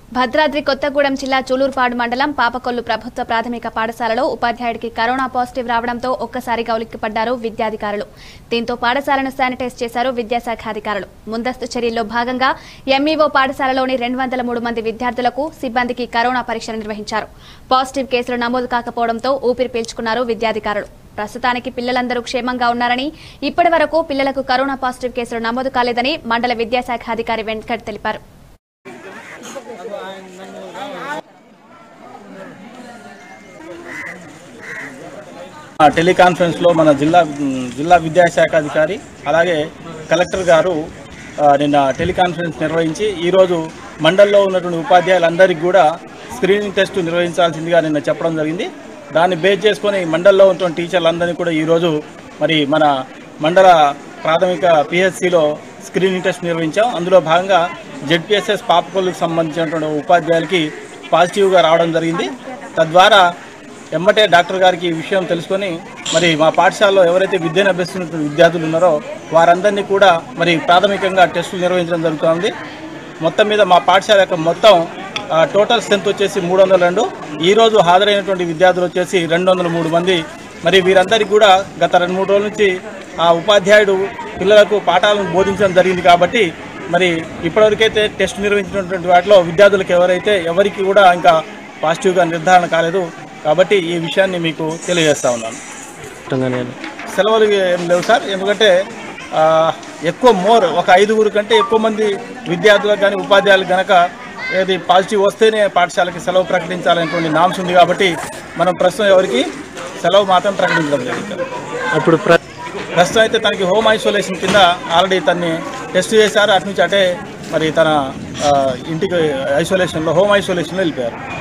భద్రాద్రి కొత్తగూడెం జిల్లా చూలూరుపాడు మండలం పాపకొల్లు ప్రభుత్వ ప్రాథమిక పాఠశాలలో ఉపాధ్యాయుడికి కరోనా పాజిటివ్ రావడంతో ఒక్కసారిగా ఉలిక్కిపడ్డారు విద్యాధికారులు దీంతో పాఠశాలను శానిటైజ్ చేశారు విద్యాశాఖ అధికారులు ముందస్తు చర్యల్లో భాగంగా ఎంఈఓ పాఠశాలలోని రెండు వందల మూడు మంది విద్యార్థులకు సిబ్బందికి కరోనా పరీక్షలు నిర్వహించారు పాజిటివ్ కేసులు నమోదు కాకపోవడంతో ఊపిరి పీల్చుకున్నారు విద్యాధికారులు ప్రస్తుతానికి పిల్లలందరూ క్షేమంగా ఉన్నారని ఇప్పటి వరకు పిల్లలకు కరోనా పాజిటివ్ కేసులు నమోదు కాలేదని మండల విద్యాశాఖ అధికారి వెంకట్ తెలిపారు ఆ టెలికాన్ఫరెన్స్లో మన జిల్లా మ్, జిల్లా విద్యాశాఖ అధికారి అలాగే కలెక్టర్ గారు ఆ, నిన్న టెలికాన్ఫరెన్స్ నిర్వహించి ఈరోజు మండల్లో ఉన్నటువంటి ఉపాధ్యాయులందరికీ కూడా స్క్రీనింగ్ టెస్ట్ నిర్వహించాల్సిందిగా నిన్న చెప్పడం జరిగింది దాన్ని బేస్ చేసుకొని మండల్లో ఉన్నటువంటి టీచర్లందరినీ కూడా ఈరోజు మరి మన మండల ప్రాథమిక పిహెచ్సిలో స్క్రీనింగ్ టెస్ట్ నిర్వహించాం అందులో భాగంగా జెడ్పిఎస్ఎస్ పాపకొల్లుకు సంబంధించినటువంటి ఉపాధ్యాయులకి పాజిటివ్గా రావడం జరిగింది తద్వారా ఎమ్మటే డాక్టర్ గారికి ఈ విషయం తెలుసుకొని మరి మా పాఠశాలలో ఎవరైతే విద్యను అభ్యసిస్తున్న విద్యార్థులు ఉన్నారో వారందరినీ కూడా మరి ప్రాథమికంగా టెస్టులు నిర్వహించడం జరుగుతోంది మొత్తం మీద మా పాఠశాల యొక్క మొత్తం ఆ, టోటల్ స్ట్రెంత్ వచ్చేసి మూడు వందల రెండు ఈరోజు హాజరైనటువంటి విద్యార్థులు వచ్చేసి రెండు వందల మూడు మంది మరి వీరందరికీ కూడా గత రెండు మూడు రోజుల నుంచి ఆ ఉపాధ్యాయుడు పిల్లలకు పాఠాలను బోధించడం జరిగింది కాబట్టి మరి ఇప్పటివరకైతే టెస్ట్ నిర్వహించినటువంటి వాటిలో విద్యార్థులకు ఎవరైతే ఎవరికి కూడా ఇంకా పాజిటివ్గా నిర్ధారణ కాలేదు కాబట్టి ఈ విషయాన్ని మీకు తెలియజేస్తా ఉన్నాను సెలవులు ఏం లేవు సార్ ఎందుకంటే ఆ, ఎక్కువ మోర్ ఒక ఐదుగురు కంటే ఎక్కువ మంది విద్యార్థులకు కానీ ఉపాధ్యాయులకు కనుక ఏది పాజిటివ్ వస్తేనే పాఠశాలకి సెలవు ప్రకటించాలనేటువంటి నామ్స్ ఉంది కాబట్టి మనం ప్రస్తుతం ఎవరికి సెలవు మాత్రం ప్రకటించడం లేదు ఇక్కడ. అప్పుడు ప్ర ప్రస్తుతం అయితే తనకి హోమ్ ఐసోలేషన్ కింద ఆల్రెడీ తన్ని టెస్ట్ చేశారు అటు నుంచి అటే మరి తన ఆ, ఇంటికి ఐసోలేషన్లో హోమ్ ఐసోలేషన్లో వెళ్ళిపోయారు